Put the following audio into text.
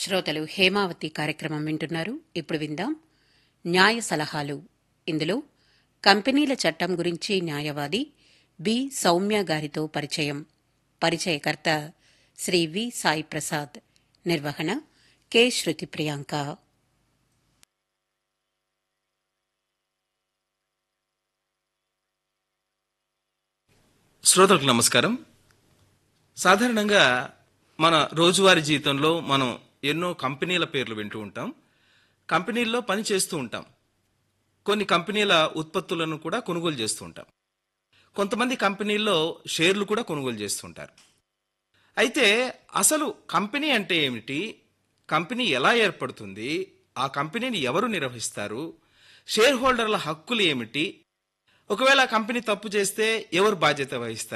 శ్రోతలు హేమావతి కార్యక్రమం వింటున్నారు ఇప్పుడు విందాం న్యాయ సలహాలు ఇందులో కంపెనీల చట్టం గురించి న్యాయవాది బి సౌమ్య గారితో పరిచయం పరిచయకర్త శ్రీ వి సాయి ప్రసాద్ నిర్వహణ కె శృతి ప్రియాంక శ్రోతలకు నమస్కారం సాధారణంగా మన రోజువారీ జీవితంలో మనం ఎన్నో కంపెనీల పేర్లు వింటూ ఉంటాం కంపెనీల్లో పని చేస్తూ ఉంటాం కొన్ని కంపెనీల ఉత్పత్తులను కూడా కొనుగోలు చేస్తూ ఉంటాం కొంతమంది కంపెనీల్లో షేర్లు కూడా కొనుగోలు చేస్తుంటారు అయితే అసలు కంపెనీ అంటే ఏమిటి కంపెనీ ఎలా ఏర్పడుతుంది ఆ కంపెనీని ఎవరు నిర్వహిస్తారు షేర్ హోల్డర్ల హక్కులు ఏమిటి ఒకవేళ కంపెనీ తప్పు చేస్తే ఎవరు బాధ్యత వహిస్తారు